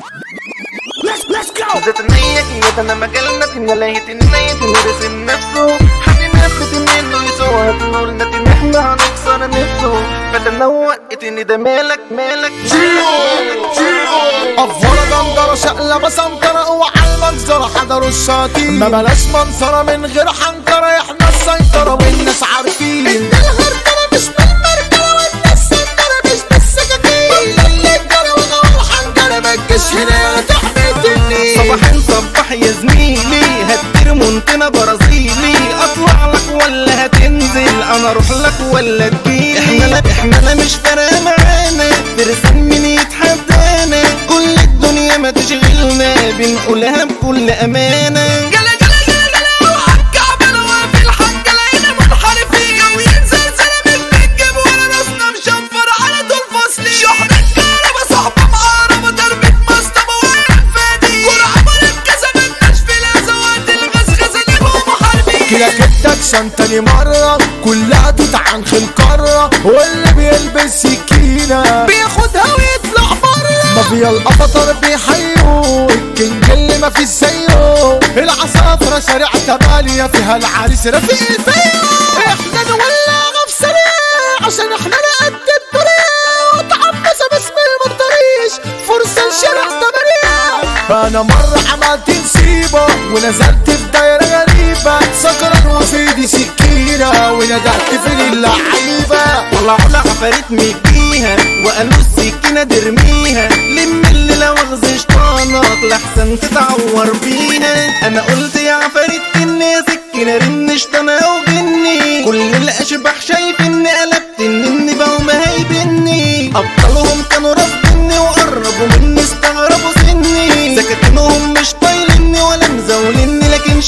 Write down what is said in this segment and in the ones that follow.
تتنيك يتنا مجالنا تنلاهي تنلاهي تنرسم نفسه هتنفت انه يسوى هتنور نتن احنا هنكسر نفسه فتنوع اتني ده مالك مالك أفضل دندرة شقلبة سمكرة وعلى المنظرة حضروا الشاطين ما بلاش منظرة من غير حنكرة احنا السيطرة والناس عارفين ان الغرقرة مش بالمركرة والناس سندرة مش بالسكاكين كل اللي جرى وغوى الحنجرة ما تجيش هنا تحمي النيل صباح صباح يا زميلي هتطير منتنا برازيلي اطلع لك ولا هتنزل انا اروح لك ولا تجيلي احنا لا احنا لا مش فارقه معانا ترسم مين يتحدانا كل الدنيا ما تشغلنا بنقولها بكل امانه جلا جلا جلا جلا وعالكعبة في الحنجة لقينا منحرفين وينزل سلام البنجب ولا راسنا مشنفر على طول فاصلين شحن الكهربا صحبة مقربة ضربة مصطبة والفادي كل عمل كسبتناش في الازوات الغزغزة نبقوا محاربين كده كده عشان تاني مرة كلها تتعن في القارة واللي بيلبس سكينة بياخدها ويطلع بره مافيا القطر بيحيوا الكينج اللي ما فيش زيه العصافرة شارع تمالية فيها العريس رفيق الفيا احنا نولع في سريع عشان احنا نقد الدنيا وتعبس باسم المنطريش فرصة لشارع تمانية فانا مرة عملت نسيبة ونزلت في دايرة غريبة سكران وفي ايدي سكينة وندهت في اللعيبة طلعوا عفاريت مديها وقالوا السكينة درميها لم اللي لو اغزى شطانك لحسن تتعور بيها انا قلت يا عفاريت اني سكينة رن شطانة وجني كل الاشباح شايف اني قلبت اني بقوا ما هيبني ابطالهم كانوا رافضيني وقربوا مني استغربوا سني سكتنهم مش طايلني ولا مزولني لكن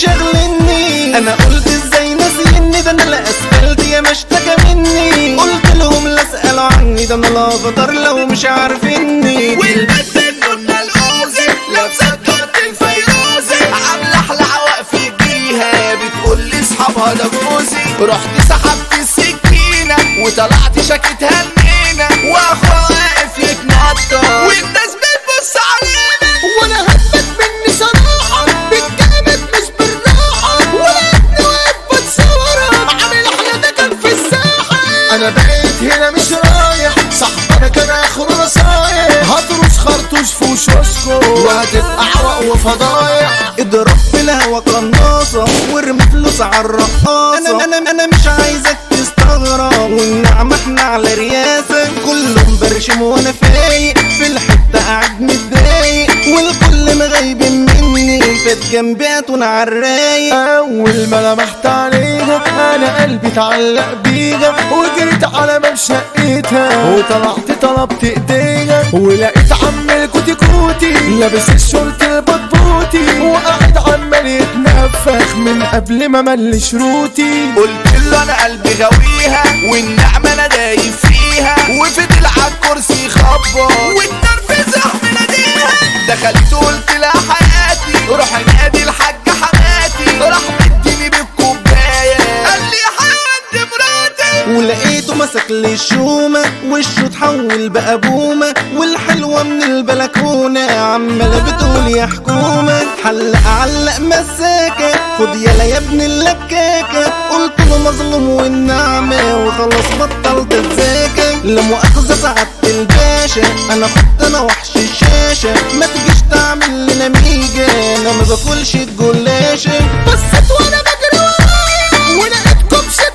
شغلني انا قلت ازاي ناسيني ده انا لا اسفلت يا ما اشتكى مني قلت لهم لا اسالوا عني ده انا لا غدر لو مش عارفيني والبس كنا الاوزي لابسه كارت الفيروزي عامله حلقه واقفه بيها بتقول لي اصحابها ده جوزي رحت سحبت السكينه وطلعت شاكتها لمينا واخوها واقف يتنطط والناس بتبص علينا وانا هبت مني صراحة بالجامد مش بالراحة ولا ابني واقف بتصورها عامل احلى ده كان في الساحة انا بقيت هنا مش رايح صاحبنا كان اخره نصايح هدرس خرطوش في وشوشكو وهتبقى عرق وفضايح اضرب في الهوا قناصة وارمي فلوس على الرقاصة انا انا انا مش عايزك تستغرب والنعمة احنا على رياسة كلهم برشم وانا فايق في الحتة قاعد متضايق والكل مغيبين مني فات جنبي اتون على الرايق اول ما لمحت عليها انا قلبي اتعلق بيها وجريت على باب شقتها وطلعت طلبت ايديها ولقيت عم الكوتي كوتي لابس الشورت البطبوطي وقاعد عمال يتنفخ من قبل ما مل شروطي قلت له انا قلبي غاويها والنعمة انا دايب فيها وفضل على الكرسي يخبط والنرفز راح مناديها دخلت قلت لها حياتي روح نادي الحاج حماتي راح مديني بالكوباية قال لي يا حياتي مراتي ولقيته مسك لي الشومة وشه اتحول بقى بومة والحلوة من البلكونة عمالة بتقول يا حكومة حلق علق مساكة خد يلا يا ابن اللكاكة قلت له مظلوم والنعمة وخلاص بطلت اتذاكى لا مؤاخذة سعادة الباشا انا خدت انا وحش الشاشة ما تجيش تعمل لنا ميجا انا ما باكلش الجلاشة بصيت وانا بجري ورايا ولقيت كبشة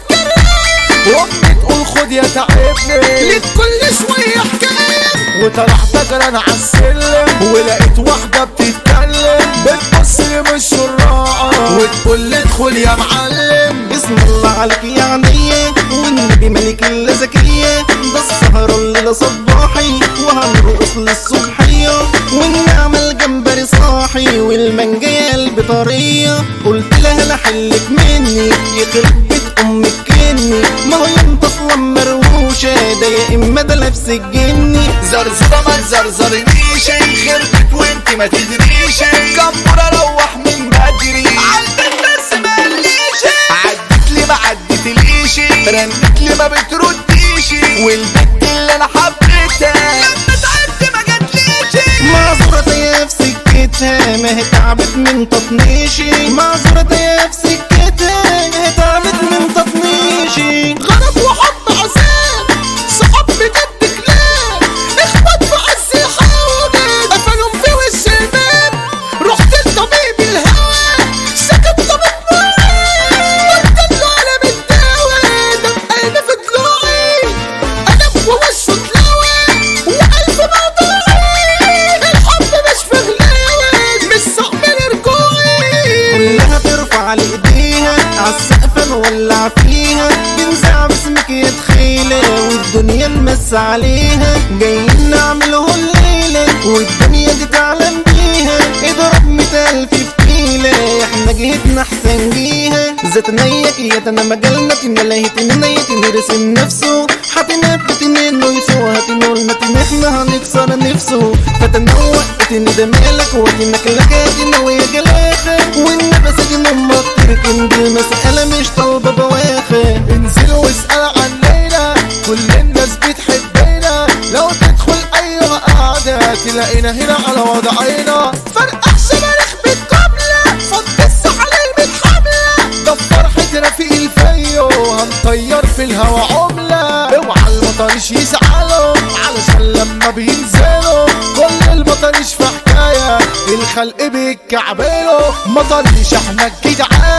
جراية وامي تقول خد يا تعبني لقيت كل شوية حكاية وطلعت اجري انا عالسلم ولقيت واحدة بتتكلم بتبص لي من الشراعة وتقول لي ادخل يا معلم بسم الله عليك يا عينيا والنبي ملك الا زكية ده السهرة الليلة صباحي وهنرقص للصبحية والنعمة الجمبري صاحي والمانجا قلبي طرية قلت لها لا حلك مني يخرب بيت امك كني ما هو انت اصلا مروشة ده يا اما ده نفس الجني زرزرة ما تزرزرنيش خربت وانت ما تدريش كبر اروح من بدري عالبيت بس ما قاليش عدت لي ما عدت ليش رنت لي ما بترديش والبت اللي انا حبيتها لما تعبت ما جاتليش معذورة يا ما هي تعبت من تطنيشي معذورة يا في سكتك هي تعبت من تطنيشي غضب وحب عذاب صحاب بجد كلاب اخوات في عز الحوادث قفلهم في وش الباب رحت لطبيب الهوى سكت طبيب مريض قلت له انا متداوي دم قلبي في ضلوعي قلب ووشه اتلوى وقلبي موضوعي الحب مش في غلاوي مش صعب رجوعي كلها ترفع لايديها عالسقف نولع فيها بنزع باسمك يا تخيلة والدنيا نمس عليها جايين نعمله الليلة والدنيا دي تعلم بيها اضرب مية ألف فتيلة احنا جهتنا احسن جيها ذات نيك يتنا مجالنا تنلاهي تنيتي نرسم نفسه هتنبت انه يسوى هتنقولنا احنا هنكسر نفسه فتنوع اتني ده مالك واتنك لكاتنا ويا جلاخة والنبس دي امك تركن دي المسألة مش طالبة بواخة انزل واسأل عن ليلى كل الناس بتحبنا لو تدخل ايوه قاعدة تلاقينا هنا على وضعنا فرق احسن رخبة قبلة فض السحل المتحملة ده في فرحة رفيق الفيو هنطير في الهوا عملة اوعى المطرش يزعلوا علشان لما بينزلوا كل المطرش في حكاية الخلق بيتكعبلوا مطرش احنا الجدعان